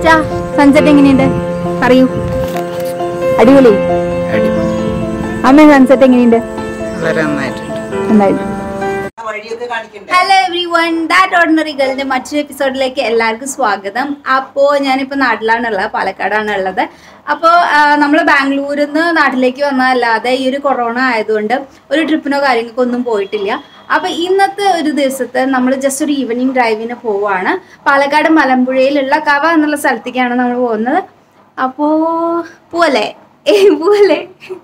അച്ഛാ സൺസെറ്റ് എങ്ങനെയുണ്ട് പറയൂ അടിപൊളി അടിപൊളി അമ്മ സൺസെറ്റ് എങ്ങനെയുണ്ട് വളരെ നന്നായിട്ടുണ്ട് എന്തായാലും വഴിയൊക്കെ കാണിക്കണ്ടേ hello everyone that ordinary ഗേളിന്റെ മറ്റൊരു എപ്പിസോഡിലേക്ക് എല്ലാവർക്കും സ്വാഗതം അപ്പോൾ ഞാനിപ്പോൾ നാട്ടിലാണുള്ളത് പാലക്കാടാണ് ഉള്ളത് അപ്പോൾ നമ്മൾ ബാംഗ്ലൂരിൽ നിന്ന് നാട്ടിലേക്ക് വന്നതല്ലാതെ ഈ ഒരു കൊറോണ ആയതുകൊണ്ട് ഒരു ട്രിപ്പിനോ കാര്യങ്ങൾക്കോ ഒന്നും പോയിട്ടില്ല അപ്പോൾ ഇന്നത്തെ ഒരു ദിവസത്തെ നമ്മൾ ജസ്റ്റ് ഒരു ഈവനിങ് ഡ്രൈവിന് പോവാണ് പാലക്കാട് മലമ്പുഴയിലുള്ള കവ എന്നുള്ള സ്ഥലത്തേക്കാണ് നമ്മൾ പോകുന്നത് അപ്പോൾ പോവല്ലേ ഏ പോവല്ലേ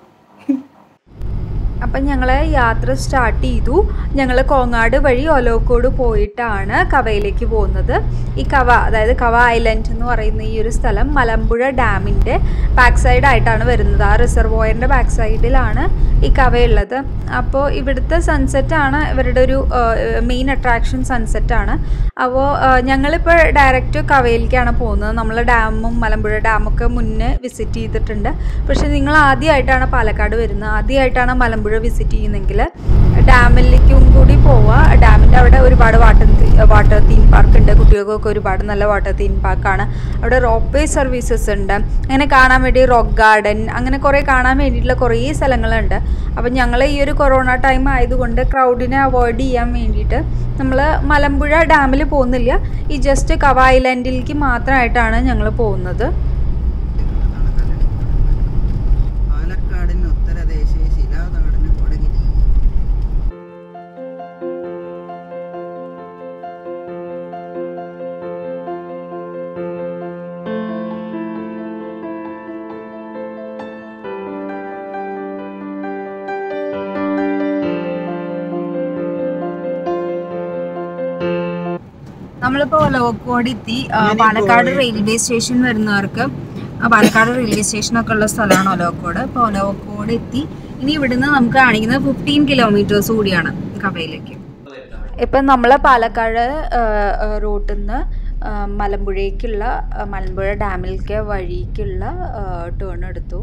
അപ്പം ഞങ്ങൾ യാത്ര സ്റ്റാർട്ട് ചെയ്തു ഞങ്ങൾ കോങ്ങാട് വഴി ഒലോക്കോട് പോയിട്ടാണ് കവയിലേക്ക് പോകുന്നത് ഈ കവ അതായത് കവ ഐലൻഡ് എന്ന് പറയുന്ന ഈ ഒരു സ്ഥലം മലമ്പുഴ ഡാമിൻ്റെ ബാക്ക് സൈഡായിട്ടാണ് വരുന്നത് ആ റിസർവോയറിൻ്റെ ബാക്ക് സൈഡിലാണ് ഈ കവയുള്ളത് അപ്പോൾ ഇവിടുത്തെ സൺസെറ്റാണ് ഇവരുടെ ഒരു മെയിൻ അട്രാക്ഷൻ സൺസെറ്റാണ് അപ്പോൾ ഞങ്ങളിപ്പോൾ ഡയറക്റ്റ് കവയിലേക്കാണ് പോകുന്നത് നമ്മൾ ഡാമും മലമ്പുഴ ഡാമൊക്കെ മുന്നേ വിസിറ്റ് ചെയ്തിട്ടുണ്ട് പക്ഷേ നിങ്ങൾ ആദ്യമായിട്ടാണ് പാലക്കാട് വരുന്നത് ആദ്യമായിട്ടാണ് മലമ്പുഴ വിസിറ്റ് ചെയ്യുന്നതെങ്കിൽ ഡാമിലേക്കും കൂടി പോവുക ഡാമിൻ്റെ അവിടെ ഒരുപാട് വാട്ടർ വാട്ടർ തീം പാർക്ക് ഉണ്ട് കുട്ടികൾക്കൊക്കെ ഒരുപാട് നല്ല വാട്ടർ തീം പാർക്കാണ് അവിടെ റോപ്പ് വേ സർവീസസ് ഉണ്ട് അങ്ങനെ കാണാൻ വേണ്ടി റോക്ക് ഗാർഡൻ അങ്ങനെ കുറേ കാണാൻ വേണ്ടിയിട്ടുള്ള കുറേ സ്ഥലങ്ങളുണ്ട് അപ്പം ഞങ്ങൾ ഈ ഒരു കൊറോണ ടൈം ആയതുകൊണ്ട് ക്രൗഡിനെ അവോയ്ഡ് ചെയ്യാൻ വേണ്ടിയിട്ട് നമ്മൾ മലമ്പുഴ ഡാമിൽ പോകുന്നില്ല ഈ ജസ്റ്റ് കവ ഐലൻഡിലേക്ക് മാത്രമായിട്ടാണ് ഞങ്ങൾ പോകുന്നത് പാലക്കാടിന് ഉത്തരദേശീയ ശിലാതാടന കൊടകിരി നമ്മളിപ്പോൾ ഒലവക്കോട് എത്തി ആ, പാലക്കാട് റെയിൽവേ സ്റ്റേഷൻ വരുന്നവർക്ക് ആ, പാലക്കാട് റെയിൽവേ സ്റ്റേഷനൊക്കെ ഉള്ള സ്ഥലമാണ് ഒലവക്കോട് ഇപ്പോൾ ഒലവക്കോട് എത്തി ഇനി ഇവിടുന്ന് നമുക്ക് കാണിക്കുന്നത് ഫിഫ്റ്റീൻ കിലോമീറ്റേഴ്സ് കൂടിയാണ് കവയിലേക്ക് ഇപ്പം നമ്മൾ പാലക്കാട് റൂട്ടിൽ നിന്ന് മലമ്പുഴയ്ക്കുള്ള ആ, മലമ്പുഴ ഡാമിലേക്ക് വഴിക്കുള്ള ടേൺ എടുത്തു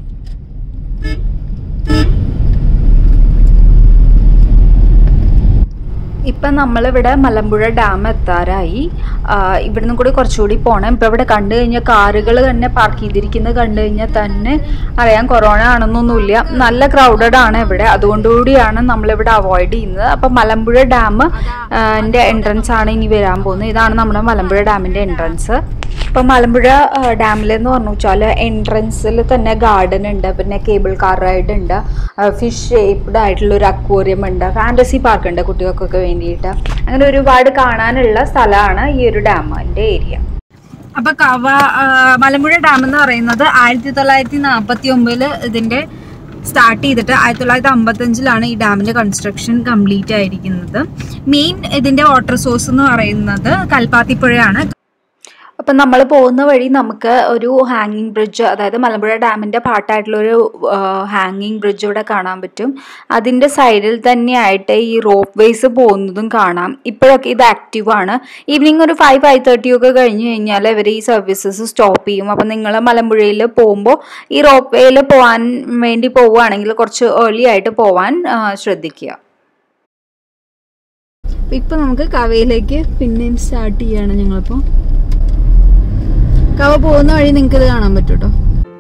ഇപ്പം നമ്മളിവിടെ മലമ്പുഴ ഡാം എത്താറായി ആ, ഇവിടുന്ന് കൂടി കുറച്ചുകൂടി പോകണം ഇപ്പം ഇവിടെ കണ്ടു കഴിഞ്ഞാൽ കാറുകൾ തന്നെ പാർക്ക് ചെയ്തിരിക്കുന്നത് കണ്ടു കഴിഞ്ഞാൽ തന്നെ അറിയാം കൊറോണ ആണെന്നൊന്നുമില്ല നല്ല ക്രൗഡഡ് ആണ് ഇവിടെ അതുകൊണ്ടുകൂടിയാണ് നമ്മളിവിടെ അവോയ്ഡ് ചെയ്യുന്നത് അപ്പം മലമ്പുഴ ഡാം ൻ്റെ എൻട്രൻസ് ആണ് ഇനി വരാൻ പോകുന്നത് ഇതാണ് നമ്മുടെ മലമ്പുഴ ഡാമിൻ്റെ എൻട്രൻസ് ഇപ്പം മലമ്പുഴ ഡാമിൽ എന്ന് പറഞ്ഞു വെച്ചാൽ എൻട്രൻസിൽ തന്നെ ഗാർഡൻ ഉണ്ട് പിന്നെ കേബിൾ കാർ റൈഡ് ഉണ്ട് ഫിഷ് ഷേപ്ഡ് ആയിട്ടുള്ള ഒരു അക്വേറിയം ഉണ്ട് ഫാൻറ്റസി പാർക്ക് ഉണ്ട് കുട്ടികൾക്കൊക്കെ വേണ്ടിയിട്ട് അങ്ങനെ ഒരുപാട് കാണാനുള്ള സ്ഥലമാണ് ഈ ഒരു ഡാമിൻ്റെ ഏരിയ അപ്പൊ കവ ആ, മലമ്പുഴ ഡാം എന്ന് പറയുന്നത് ആയിരത്തി തൊള്ളായിരത്തി നാൽപ്പത്തി ഒമ്പതില് ഇതിന്റെ സ്റ്റാർട്ട് ചെയ്തിട്ട് ആയിരത്തി തൊള്ളായിരത്തി അമ്പത്തഞ്ചിലാണ് ഈ ഡാമിന്റെ കൺസ്ട്രക്ഷൻ കംപ്ലീറ്റ് ആയിരിക്കുന്നത് മെയിൻ ഇതിന്റെ വാട്ടർ സോഴ്സ് എന്ന് പറയുന്നത് കൽപ്പാത്തിപ്പുഴയാണ് അപ്പം നമ്മൾ പോകുന്ന വഴി നമുക്ക് ഒരു ഹാങ്ങിങ് ബ്രിഡ്ജ് അതായത് മലമ്പുഴ ഡാമിൻ്റെ പാർട്ടായിട്ടുള്ള ഒരു ഹാങ്ങിങ് ബ്രിഡ്ജ് ഇവിടെ കാണാൻ പറ്റും അതിൻ്റെ സൈഡിൽ തന്നെയായിട്ട് ഈ റോപ്പ് വേസ് പോകുന്നതും കാണാം ഇപ്പോഴൊക്കെ ഇത് ആക്റ്റീവ് ആണ് ഈവനിങ് ഒരു ഫൈവ് ഫൈവ് തേർട്ടി ഒക്കെ കഴിഞ്ഞ് കഴിഞ്ഞാൽ ഇവർ ഈ സർവീസസ് സ്റ്റോപ്പ് ചെയ്യും അപ്പം നിങ്ങൾ മലമ്പുഴയിൽ പോകുമ്പോൾ ഈ റോപ്പ് വേയിൽ പോകാൻ വേണ്ടി പോവുകയാണെങ്കിൽ കുറച്ച് ഏർലി ആയിട്ട് പോവാൻ ആ, ശ്രദ്ധിക്കുക ഇപ്പം നമുക്ക് കവയിലേക്ക് പിന്നെയും സ്റ്റാർട്ട് ചെയ്യാണ് ഞങ്ങളിപ്പോൾ കവ പോകുന്ന വഴി നിങ്ങൾക്ക് ഇത് കാണാൻ പറ്റും കേട്ടോ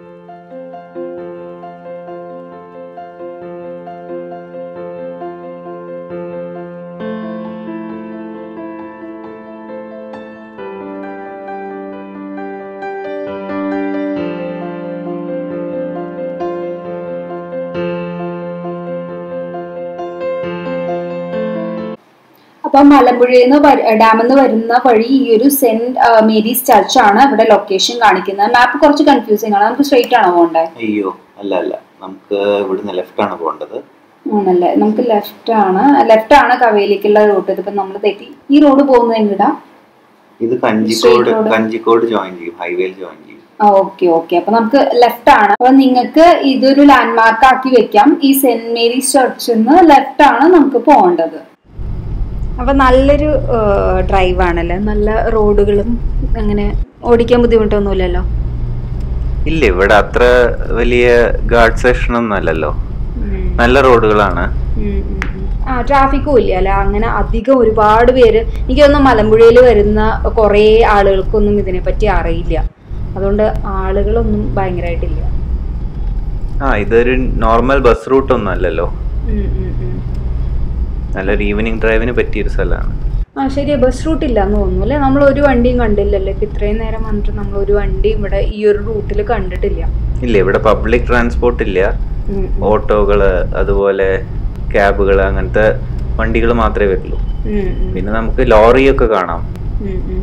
അപ്പൊ മലമ്പുഴയിൽ നിന്ന് ഡാമിൽ നിന്ന് വരുന്ന വഴി ഈ ഒരു സെന്റ് മേരീസ് ചർച്ച് ആണ് ഇവിടെ ലൊക്കേഷൻ കാണിക്കുന്നത് മാപ്പ് കുറച്ച് കൺഫ്യൂസിംഗ് ആണ് നമുക്ക് സ്ട്രെയിറ്റ് ആണോ പോകണ്ടേ അയ്യോ അല്ല അല്ല നമുക്ക് ഇവിടുന്ന് ലെഫ്റ്റ് ആണ് പോകേണ്ടത് ആണല്ലേ നമുക്ക് ലെഫ്റ്റ് ആണ് ലെഫ്റ്റ് ആണ് കവയിലേക്കുള്ള റൂട്ട് ഇതിപ്പോ നമ്മൾ തെറ്റി ഈ റോഡ് പോകുന്നത് എങ്ങടാ ഇത് Kanjikode Straight road. Kanjikode join ചെയ്യും ഹൈവേയിൽ ജോയിൻ ചെയ്യും ആ ഓക്കെ ഓക്കെ അപ്പൊ നമുക്ക് ലെഫ്റ്റ് ആണ് അപ്പൊ നിങ്ങൾക്ക് ഇതൊരു ലാൻഡ് മാർക്ക് ആക്കി വെക്കാം ഈ സെന്റ് മേരീസ് ചർച്ചിൽ നിന്ന് ലെഫ്റ്റ് ആണ് നമുക്ക് പോകേണ്ടത് അപ്പൊ നല്ലൊരു ഡ്രൈവ് ആണല്ലേ നല്ല റോഡുകളും അങ്ങനെ ഓടിക്കാൻ ബുദ്ധിമുട്ടൊന്നുമില്ലല്ലോ ഇല്ല ഇവിടെ അത്ര വലിയ ഗാർഡ് സെഷൻ ഒന്നും അല്ലല്ലോ നല്ല റോഡുകളാണ് ആ ട്രാഫിക്കും ഇല്ല അല്ലെ അങ്ങനെ അധികം ഒരുപാട് പേര് എനിക്ക് തോന്നുന്നു മലമ്പുഴയിൽ വരുന്ന കുറേ ആളുകൾക്കൊന്നും ഇതിനെപ്പറ്റി അറിയില്ല അതുകൊണ്ട് ആളുകളൊന്നും ഭയങ്കരമായിട്ടില്ല ആ ഇതൊരു നോർമൽ ബസ് റൂട്ട് ഒന്നും അല്ലല്ലോ ഉം, ഉം, ഉം. നല്ലൊരു ഈവനിങ് ഡ്രൈവിന് പറ്റിയൊരു സ്ഥലമാണ് ആ ശരിയാ ബസ് റൂട്ട് ഇല്ല എന്ന് തോന്നുന്നു അല്ലേ നമ്മൾ ഒരു വണ്ടിയും കണ്ടില്ലല്ലോ ഇപ്പൊ ഇത്രയും നേരം വന്നിട്ട് നമ്മൾ ഒരു വണ്ടിയും ഇവിടെ ഈ ഒരു റൂട്ടിൽ കണ്ടിട്ടില്ല ഇല്ല ഇവിടെ പബ്ലിക് ട്രാൻസ്പോർട്ട് ഇല്ല ഉം, ഉം. ഓട്ടോകള് അതുപോലെ ക്യാബുകൾ അങ്ങനത്തെ വണ്ടികൾ മാത്രമേ വരുള്ളൂ ഉം, ഉം. പിന്നെ നമുക്ക് ലോറിയൊക്കെ കാണാം ഉം, ഉം.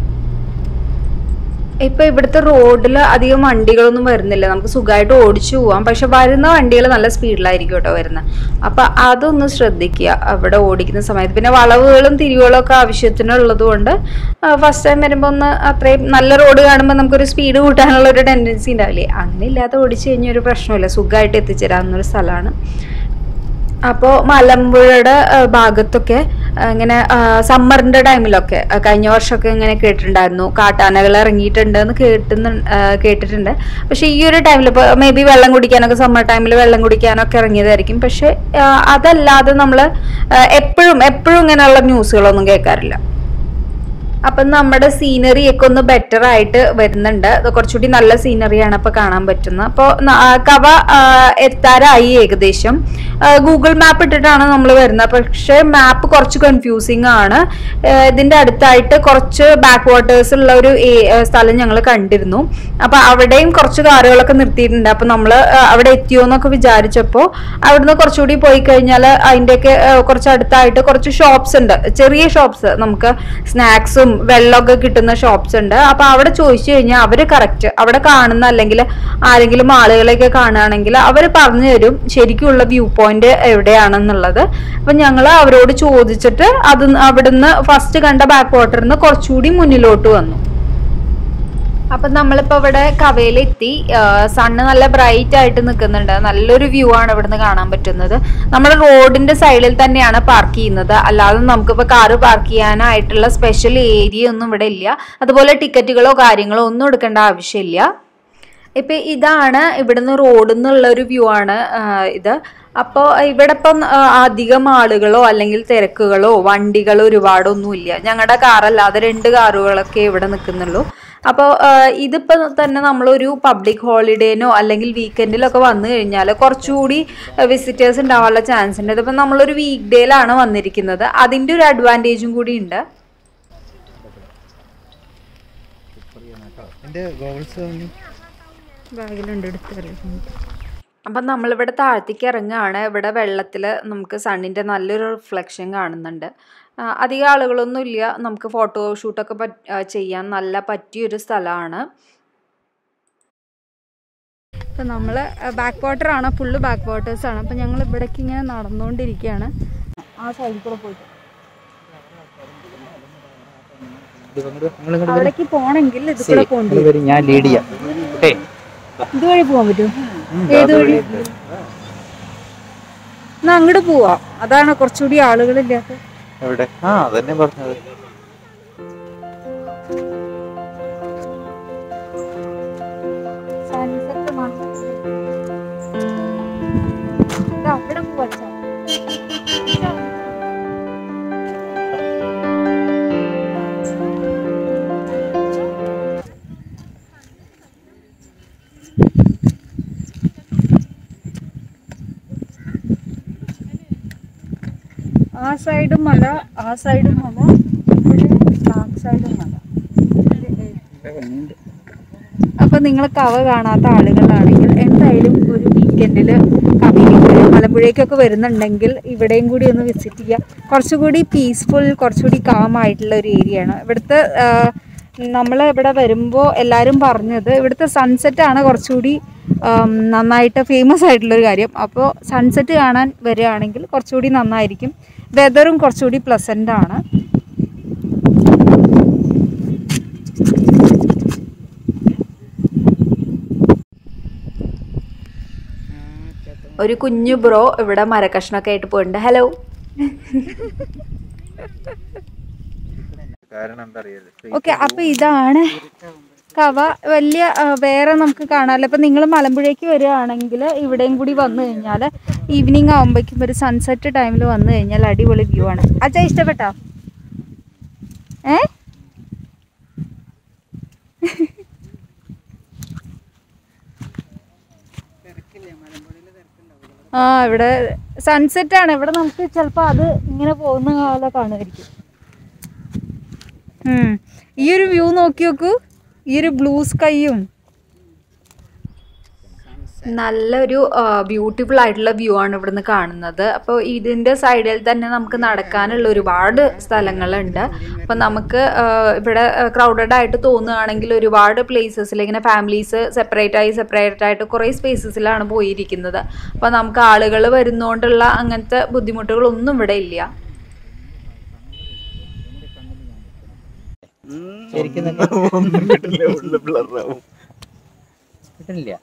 ഇപ്പൊ ഇവിടുത്തെ റോഡിൽ അധികം വണ്ടികളൊന്നും വരുന്നില്ല നമുക്ക് സുഖമായിട്ട് ഓടിച്ചു പോവാം പക്ഷെ വരുന്ന വണ്ടികൾ നല്ല സ്പീഡിലായിരിക്കും കേട്ടോ വരുന്നത് അപ്പൊ അതൊന്ന് ശ്രദ്ധിക്കുക അവിടെ ഓടിക്കുന്ന സമയത്ത് പിന്നെ വളവുകളും തിരിവുകളും ഒക്കെ ആവശ്യത്തിനുള്ളത് കൊണ്ട് ഫസ്റ്റ് ടൈം വരുമ്പോൾ ഒന്ന് അത്രയും നല്ല റോഡ് കാണുമ്പോൾ നമുക്കൊരു സ്പീഡ് കൂട്ടാനുള്ള ഒരു ടെൻഡൻസി ഉണ്ടാവില്ലേ അങ്ങനെ ഇല്ലാതെ ഓടിച്ചു കഴിഞ്ഞാൽ ഒരു പ്രശ്നമില്ല സുഖമായിട്ട് എത്തിച്ചേരാവുന്ന ഒരു സ്ഥലമാണ് അപ്പോൾ മലമ്പുഴയുടെ ആ, ഭാഗത്തൊക്കെ ആ, ഇങ്ങനെ സമ്മറിന്റെ ടൈമിലൊക്കെ ആ, കഴിഞ്ഞ വർഷമൊക്കെ ഇങ്ങനെ കേട്ടിട്ടുണ്ടായിരുന്നു കാട്ടാനകൾ ഇറങ്ങിയിട്ടുണ്ട് എന്ന് കേട്ടുന്ന ആ, കേട്ടിട്ടുണ്ട് പക്ഷെ ഈ ഒരു ടൈമിൽ ഇപ്പോൾ മേ ബി വെള്ളം കുടിക്കാനൊക്കെ സമ്മർ ടൈമിൽ വെള്ളം കുടിക്കാനൊക്കെ ഇറങ്ങിയതായിരിക്കും പക്ഷെ ആ, അതല്ലാതെ നമ്മൾ എപ്പോഴും എപ്പോഴും ഇങ്ങനെയുള്ള ന്യൂസുകളൊന്നും കേൾക്കാറില്ല അപ്പം നമ്മുടെ സീനറി ഒക്കെ ഒന്ന് ബെറ്റർ ആയിട്ട് വരുന്നുണ്ട് അത് കുറച്ചുകൂടി നല്ല സീനറിയാണ് അപ്പോൾ കാണാൻ പറ്റുന്നത് അപ്പോൾ കവ ആ, എത്താറായി ഏകദേശം ഗൂഗിൾ മാപ്പ് ഇട്ടിട്ടാണ് നമ്മൾ വരുന്നത് പക്ഷേ മാപ്പ് കുറച്ച് കൺഫ്യൂസിങ് ആണ് ആ, ഇതിന്റെ അടുത്തായിട്ട് കുറച്ച് ബാക്ക് വാട്ടേഴ്സ് ഉള്ള ഒരു ഏ- ആ, സ്ഥലം ഞങ്ങൾ കണ്ടിരുന്നു അപ്പൊ അവിടെയും കുറച്ച് കാറുകളൊക്കെ നിർത്തിയിട്ടുണ്ട് അപ്പൊ നമ്മൾ അവിടെ എത്തിയോ എന്നൊക്കെ വിചാരിച്ചപ്പോൾ അവിടുന്ന് കുറച്ചുകൂടി പോയി കഴിഞ്ഞാൽ അതിൻ്റെയൊക്കെ കുറച്ച് അടുത്തായിട്ട് കുറച്ച് ഷോപ്സ് ഉണ്ട് ചെറിയ ഷോപ്സ് നമുക്ക് സ്നാക്സും വെള്ളമൊക്കെ കിട്ടുന്ന ഷോപ്സ് ഉണ്ട് അപ്പൊ അവിടെ ചോദിച്ചു കഴിഞ്ഞാൽ അവര് കറക്റ്റ് അവിടെ കാണുന്ന അല്ലെങ്കിൽ ആരെങ്കിലും ആളുകളെയൊക്കെ കാണുകയാണെങ്കിൽ അവർ പറഞ്ഞു തരും ശരിക്കുള്ള വ്യൂ പോയിന്റ് എവിടെയാണെന്നുള്ളത് അപ്പൊ ഞങ്ങൾ അവരോട് ചോദിച്ചിട്ട് അത് അവിടുന്ന് ഫസ്റ്റ് കണ്ട ബാക്ക് വാട്ടറിൽ നിന്ന് കുറച്ചുകൂടി മുന്നിലോട്ട് വന്നു അപ്പൊ നമ്മളിപ്പോ ഇവിടെ കവയിലെത്തി സണ്ണ് നല്ല ബ്രൈറ്റ് ആയിട്ട് നിൽക്കുന്നുണ്ട് നല്ലൊരു വ്യൂ ആണ് ഇവിടുന്ന് കാണാൻ പറ്റുന്നത് നമ്മുടെ റോഡിന്റെ സൈഡിൽ തന്നെയാണ് പാർക്ക് ചെയ്യുന്നത് അല്ലാതെ നമുക്കിപ്പോ കാറ് പാർക്ക് ചെയ്യാനായിട്ടുള്ള സ്പെഷ്യൽ ഏരിയ ഒന്നും ഇവിടെ ഇല്ല അതുപോലെ ടിക്കറ്റുകളോ കാര്യങ്ങളോ ഒന്നും എടുക്കേണ്ട ആവശ്യമില്ല ഇപ്പൊ ഇതാണ് ഇവിടുന്ന് റോഡിൽ നിന്നുള്ള ഒരു വ്യൂ ആണ് ആ, ഇത് അപ്പോൾ ഇവിടെ ഇപ്പം ആ, അധികം ആളുകളോ അല്ലെങ്കിൽ തിരക്കുകളോ വണ്ടികളോ ഒരുപാടൊന്നുമില്ല ഞങ്ങളുടെ കാറല്ലാതെ രണ്ട് കാറുകളൊക്കെ ഇവിടെ നിൽക്കുന്നുള്ളൂ അപ്പോൾ ഇതിപ്പോൾ തന്നെ നമ്മളൊരു പബ്ലിക് ഹോളിഡേനോ അല്ലെങ്കിൽ വീക്കെൻഡിലൊക്കെ വന്നു കഴിഞ്ഞാൽ കുറച്ചുകൂടി വിസിറ്റേഴ്സ് ഉണ്ടാവാനുള്ള ചാൻസ് ഉണ്ട് ഇതിപ്പോൾ നമ്മളൊരു വീക്ക് ഡേയിലാണ് വന്നിരിക്കുന്നത് അതിൻ്റെ ഒരു അഡ്വാൻറ്റേജും കൂടി ഉണ്ട് എൻ്റെ ഗോൾസ് ബാഗിലുണ്ട് എടുത്ത് അപ്പം നമ്മളിവിടെ താഴത്തേക്ക് ഇറങ്ങുകയാണ് ഇവിടെ വെള്ളത്തിൽ നമുക്ക് സണ്ണിൻ്റെ നല്ലൊരു റിഫ്ലക്ഷൻ കാണുന്നുണ്ട് ആ, അധികം ആളുകളൊന്നും ഇല്ല നമുക്ക് ഫോട്ടോ ഷൂട്ടൊക്കെ പറ്റ് ആ, ചെയ്യാൻ നല്ല പറ്റിയൊരു സ്ഥലമാണ് ഇപ്പം നമ്മൾ ബാക്ക് വാട്ടർ ആണ് ഫുള്ള് ബാക്ക് വാട്ടേഴ്സ് ആണ് അപ്പം ഞങ്ങൾ ഇവിടേക്ക് ഇങ്ങനെ നടന്നുകൊണ്ടിരിക്കുകയാണ് ആ സൈഡിൽ കൂടെ പോയിട്ട് അവിടേക്ക് പോണെങ്കിൽ ഇത് കൂടെ പോകേണ്ടി വരും ഞാൻ ലീഡ് ചെയ്യാം ഇതുവഴി പോകാൻ പറ്റുമോ ഏത് വഴി എന്നാ അങ്ങോട്ട് പോവാം അതാണ് കുറച്ചുകൂടി ആളുകളില്ലാത്ത എവിടെ ആ അതന്നെ പറഞ്ഞത് സൺസെറ്റ് അവിടെ പോവാ ആ സൈഡും മല ആ സൈഡും മല ഇവിടെ ബാക്ക് സൈഡും മല അപ്പൊ നിങ്ങൾ കവ കാണാത്ത ആളുകളാണെങ്കിൽ എന്തായാലും ഒരു വീക്കെൻഡിൽ കവയിലേക്ക് മലമ്പുഴയ്ക്കൊക്കെ വരുന്നുണ്ടെങ്കിൽ ഇവിടെയും കൂടി ഒന്ന് വിസിറ്റ് ചെയ്യുക കുറച്ചുകൂടി പീസ്ഫുൾ കുറച്ചുകൂടി കാം ആയിട്ടുള്ള ഒരു ഏരിയ ആണ് ഇവിടുത്തെ നമ്മൾ ഇവിടെ വരുമ്പോൾ എല്ലാവരും പറഞ്ഞത് ഇവിടുത്തെ സൺസെറ്റ് ആണ് കുറച്ചുകൂടി ആം, നന്നായിട്ട് ഫേമസ് ആയിട്ടുള്ളൊരു കാര്യം അപ്പോൾ സൺസെറ്റ് കാണാൻ വരികയാണെങ്കിൽ കുറച്ചുകൂടി നന്നായിരിക്കും വെതറും കുറച്ചുകൂടി പ്ലസൻ്റ് ആണ് ഒരു കുഞ്ഞു ബ്രോ ഇവിടെ മരക്കഷ്ണൊക്കെ ആയിട്ട് പോയിട്ടുണ്ട് ഹലോ കാരണം എന്താ അറിയാലോ ഓക്കെ അപ്പൊ ഇതാണ് കവ വലിയ ആ, വേറെ നമുക്ക് കാണാമല്ലോ ഇപ്പൊ നിങ്ങൾ മലമ്പുഴയ്ക്ക് വരികയാണെങ്കിൽ ഇവിടെയും കൂടി വന്നു കഴിഞ്ഞാൽ ഈവനിങ് ആകുമ്പോഴേക്കും ഒരു സൺസെറ്റ് ടൈമിൽ വന്നു കഴിഞ്ഞാൽ അടിപൊളി വ്യൂ ആണ് അച്ഛാ ഇഷ്ടപ്പെട്ടോ ഏ ആ ഇവിടെ സൺസെറ്റ് ആണ് ഇവിടെ നമുക്ക് ചിലപ്പോൾ അത് ഇങ്ങനെ പോകുന്ന കാലം കാണുമായിരിക്കും ഉം. ഈ ഒരു വ്യൂ നോക്കി നോക്കൂ ഈ ഒരു ബ്ലൂ സ്കൈയും നല്ലൊരു ബ്യൂട്ടിഫുൾ ആയിട്ടുള്ള വ്യൂ ആണ് ഇവിടുന്ന് കാണുന്നത് അപ്പോൾ ഇതിൻ്റെ സൈഡിൽ തന്നെ നമുക്ക് നടക്കാനുള്ള ഒരുപാട് സ്ഥലങ്ങളുണ്ട് അപ്പോൾ നമുക്ക് ആ, ഇവിടെ ക്രൗഡഡ് ആയിട്ട് തോന്നുകയാണെങ്കിൽ ഒരുപാട് പ്ലേസസിൽ ഇങ്ങനെ ഫാമിലീസ് സെപ്പറേറ്റ് ആയി സെപ്പറേറ്റ് ആയിട്ട് കുറേ സ്പേസസിലാണ് പോയിരിക്കുന്നത് അപ്പോൾ നമുക്ക് ആളുകൾ വരുന്നതുകൊണ്ടുള്ള അങ്ങനത്തെ ബുദ്ധിമുട്ടുകളൊന്നും ഇവിടെ ഇല്ല ശരിക്കും കിട്ടില്ല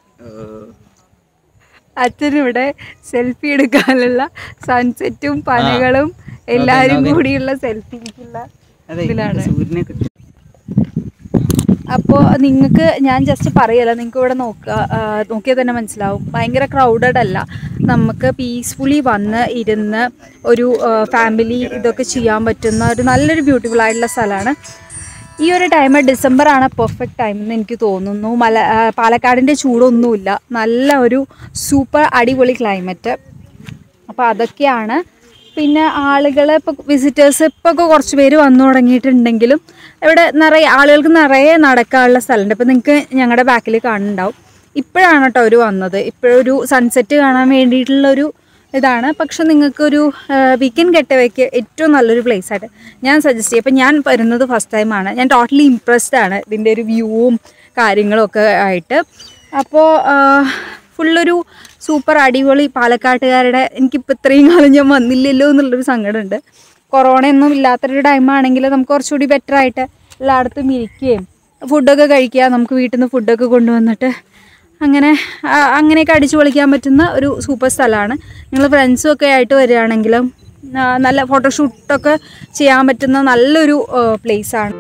അച്ഛനിവിടെ സെൽഫി എടുക്കാനുള്ള സൺസെറ്റും പനകളും എല്ലാവരും കൂടിയുള്ള സെൽഫിക്കുള്ള അതെ ഇതിലാണ്. സൂര്യനെ കിട്ടും അപ്പോൾ നിങ്ങൾക്ക് ഞാൻ ജസ്റ്റ് പറയല്ല നിങ്ങൾക്ക് ഇവിടെ നോക്കുക ആ, നോക്കിയാൽ തന്നെ മനസ്സിലാവും ഭയങ്കര ക്രൗഡഡ് അല്ല നമുക്ക് പീസ്ഫുള്ളി വന്ന് ഇരുന്ന് ഒരു ഫാമിലി ഇതൊക്കെ ചെയ്യാൻ പറ്റുന്ന ഒരു നല്ലൊരു ബ്യൂട്ടിഫുൾ ആയിട്ടുള്ള സ്ഥലമാണ് ഈ ഒരു ടൈം ഡിസംബർ ആണ് പെർഫെക്റ്റ് ടൈം എന്ന് എനിക്ക് തോന്നുന്നു മല ആ, പാലക്കാടിൻ്റെ ചൂടൊന്നുമില്ല നല്ല ഒരു സൂപ്പർ അടിപൊളി ക്ലൈമറ്റ് അപ്പോൾ അതൊക്കെയാണ് പിന്നെ ആളുകൾ ഇപ്പോൾ വിസിറ്റേഴ്സ് ഇപ്പോൾ ഒക്കെ കുറച്ച് പേര് വന്നു തുടങ്ങിയിട്ടുണ്ടെങ്കിലും ഇവിടെ നിറയെ ആളുകൾക്ക് നിറയെ നടക്കാനുള്ള സ്ഥലമുണ്ട് ഇപ്പോൾ നിങ്ങൾക്ക് ഞങ്ങളുടെ ബാക്കിൽ കാണുന്നുണ്ടാവും ഇപ്പോഴാണ് കേട്ടോ അവർ വന്നത് ഇപ്പോഴൊരു സൺസെറ്റ് കാണാൻ വേണ്ടിയിട്ടുള്ളൊരു ഇതാണ് പക്ഷെ നിങ്ങൾക്കൊരു വീക്കെൻഡ് ഗെറ്റവേക്ക് ഏറ്റവും നല്ലൊരു place ആയിട്ട് ഞാൻ സജസ്റ്റ് ചെയ്യും ഇപ്പം ഞാൻ വരുന്നത് ഫസ്റ്റ് ടൈമാണ് ഞാൻ ടോട്ടലി ഇമ്പ്രസ്ഡ് ആണ് ഇതിൻ്റെ ഒരു വ്യൂവും കാര്യങ്ങളും ഒക്കെ ആയിട്ട് അപ്പോൾ ഫുള്ളൊരു സൂപ്പർ അടിപൊളി പാലക്കാട്ടുകാരുടെ എനിക്കിപ്പോൾ ഇത്രയും കാലം ഞാൻ വന്നില്ലല്ലോ എന്നുള്ളൊരു സങ്കടമുണ്ട് കൊറോണയൊന്നും ഇല്ലാത്തൊരു ടൈമാണെങ്കിൽ നമുക്ക് കുറച്ചുകൂടി ബെറ്റർ ആയിട്ട് എല്ലായിടത്തും ഇരിക്കുകയും ഫുഡൊക്കെ കഴിക്കുക നമുക്ക് വീട്ടിൽ നിന്ന് ഫുഡൊക്കെ കൊണ്ടുവന്നിട്ട് അങ്ങനെ ആ, അങ്ങനെയൊക്കെ അടിച്ചു പൊളിക്കാൻ പറ്റുന്ന ഒരു സൂപ്പർ സ്ഥലമാണ് നിങ്ങൾ ഫ്രണ്ട്സും ഒക്കെ ആയിട്ട് വരികയാണെങ്കിലും ആ, നല്ല ഫോട്ടോഷൂട്ടൊക്കെ ചെയ്യാൻ പറ്റുന്ന നല്ലൊരു പ്ലേസ് ആണ്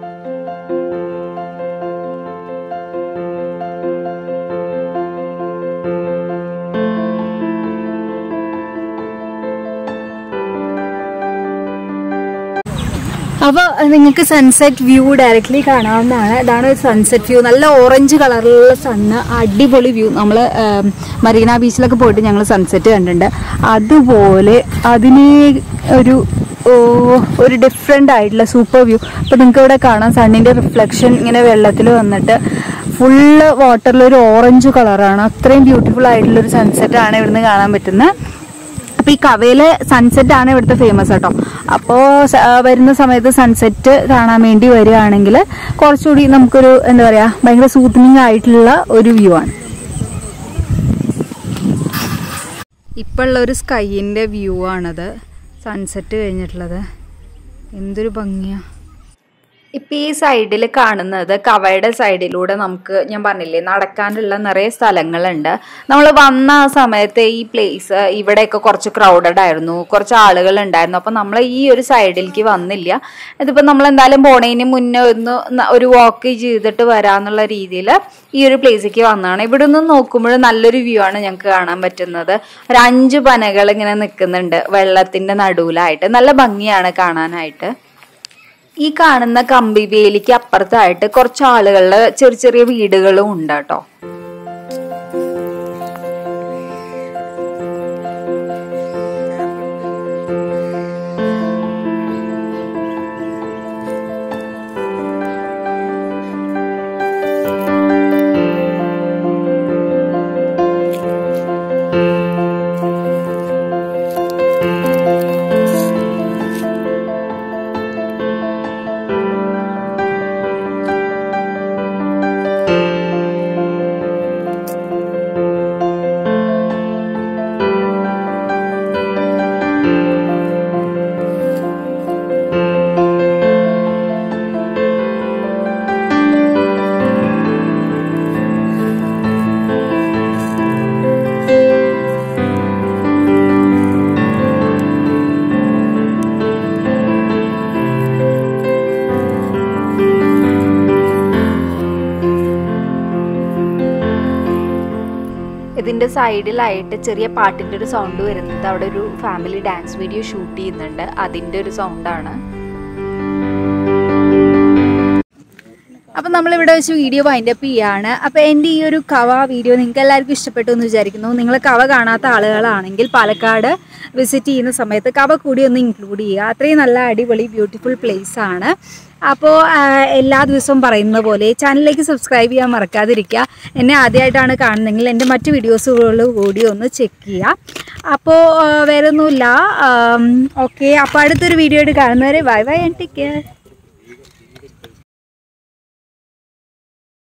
അപ്പോൾ നിങ്ങൾക്ക് സൺസെറ്റ് വ്യൂ ഡയറക്റ്റ്ലി കാണാവുന്നതാണ് ഇതാണ് സൺസെറ്റ് വ്യൂ നല്ല ഓറഞ്ച് കളറിലുള്ള സണ്ണ് അടിപൊളി വ്യൂ നമ്മൾ മറീന ബീച്ചിലൊക്കെ പോയിട്ട് ഞങ്ങൾ സൺസെറ്റ് കണ്ടിട്ടുണ്ട് അതുപോലെ അതിനെ ഒരു ഓ, ഒരു ഡിഫറെൻ്റ് ആയിട്ടുള്ള സൂപ്പർ വ്യൂ അപ്പോൾ നിങ്ങൾക്ക് ഇവിടെ കാണാം സണ്ണിൻ്റെ റിഫ്ലക്ഷൻ ഇങ്ങനെ വെള്ളത്തിൽ വന്നിട്ട് ഫുള്ള് വാട്ടറിൽ ഒരു ഓറഞ്ച് കളറാണ് അത്രയും ബ്യൂട്ടിഫുൾ ആയിട്ടുള്ള ഒരു സൺസെറ്റ് ആണ് ഇവിടുന്ന് കാണാൻ പറ്റുന്നത് അപ്പൊ ഈ കവയിലെ സൺസെറ്റ് ആണ് ഇവിടുത്തെ ഫേമസ് കേട്ടോ അപ്പോൾ വരുന്ന സമയത്ത് സൺസെറ്റ് കാണാൻ വേണ്ടി വരികയാണെങ്കിൽ കുറച്ചുകൂടി നമുക്കൊരു എന്താ പറയാ ഭയങ്കര സൂത്തനിങ് ആയിട്ടുള്ള ഒരു വ്യൂ ആണ് ഇപ്പോഴുള്ള ഒരു സ്കൈയിൻ്റെ വ്യൂ ആണത് സൺസെറ്റ് കഴിഞ്ഞിട്ടുള്ളത് എന്തൊരു ഭംഗിയാ ഇപ്പം ഈ സൈഡിൽ കാണുന്നത് കവയുടെ സൈഡിലൂടെ നമുക്ക് ഞാൻ പറഞ്ഞില്ലേ നടക്കാനുള്ള നിറയെ സ്ഥലങ്ങളുണ്ട് നമ്മൾ വന്ന ആ സമയത്ത് ഈ പ്ലേസ് ഇവിടെയൊക്കെ കുറച്ച് ക്രൗഡഡ് ആയിരുന്നു കുറച്ച് ആളുകൾ ഉണ്ടായിരുന്നു അപ്പം നമ്മൾ ഈ ഒരു സൈഡിലേക്ക് വന്നില്ല ഇതിപ്പോൾ നമ്മൾ എന്തായാലും പോണതിന് മുന്നേ ഒന്ന് ന- ഒരു വാക്ക് ചെയ്തിട്ട് വരാന്നുള്ള രീതിയിൽ ഈ ഒരു പ്ലേസിലേക്ക് വന്നതാണ് ഇവിടെ നിന്ന് നോക്കുമ്പോൾ നല്ലൊരു വ്യൂ ആണ് ഞങ്ങൾക്ക് കാണാൻ പറ്റുന്നത് ഒരു അഞ്ച് പനകൾ ഇങ്ങനെ നിൽക്കുന്നുണ്ട് വെള്ളത്തിൻ്റെ നടുവിലായിട്ട് നല്ല ഭംഗിയാണ് കാണാനായിട്ട് ഈ കാണുന്ന കമ്പി വേലിക്ക് അപ്പുറത്തായിട്ട് കുറച്ച് ആളുകളുടെ ചെറിയ ചെറിയ വീടുകളും ഉണ്ട് കേട്ടോ ഇതിൻ്റെ സൈഡിലായിട്ട് ചെറിയ പാട്ടിൻ്റെ ഒരു സൗണ്ട് വരുന്നത് അവിടെ ഒരു ഫാമിലി ഡാൻസ് വീഡിയോ ഷൂട്ട് ചെയ്യുന്നുണ്ട് അതിൻ്റെ ഒരു സൗണ്ടാണ് അപ്പം നമ്മളിവിടെ വെച്ച് വീഡിയോ വൈൻഡപ്പ് ചെയ്യാണ് അപ്പോൾ എൻ്റെ ഈ ഒരു കവ വീഡിയോ നിങ്ങൾക്ക് എല്ലാവർക്കും ഇഷ്ടപ്പെട്ടു എന്ന് വിചാരിക്കുന്നു നിങ്ങൾ കവ കാണാത്ത ആളുകളാണെങ്കിൽ പാലക്കാട് വിസിറ്റ് ചെയ്യുന്ന സമയത്ത് കവ കൂടി ഒന്ന് ഇൻക്ലൂഡ് ചെയ്യുക അത്രയും നല്ല അടിപൊളി ബ്യൂട്ടിഫുൾ പ്ലേസ് ആണ് അപ്പോൾ എല്ലാ ദിവസവും പറയുന്നത് പോലെ ചാനലിലേക്ക് സബ്സ്ക്രൈബ് ചെയ്യാൻ മറക്കാതിരിക്കുക എന്നെ ആദ്യമായിട്ടാണ് കാണുന്നതെങ്കിൽ എൻ്റെ മറ്റ് വീഡിയോസുകൾ കൂടി ഒന്ന് ചെക്ക് ചെയ്യുക അപ്പോൾ വേറെ ഒന്നുമില്ല ഓക്കെ അപ്പോൾ അടുത്തൊരു വീഡിയോ ആയിട്ട് കാണുന്നവരെ bye bye and take care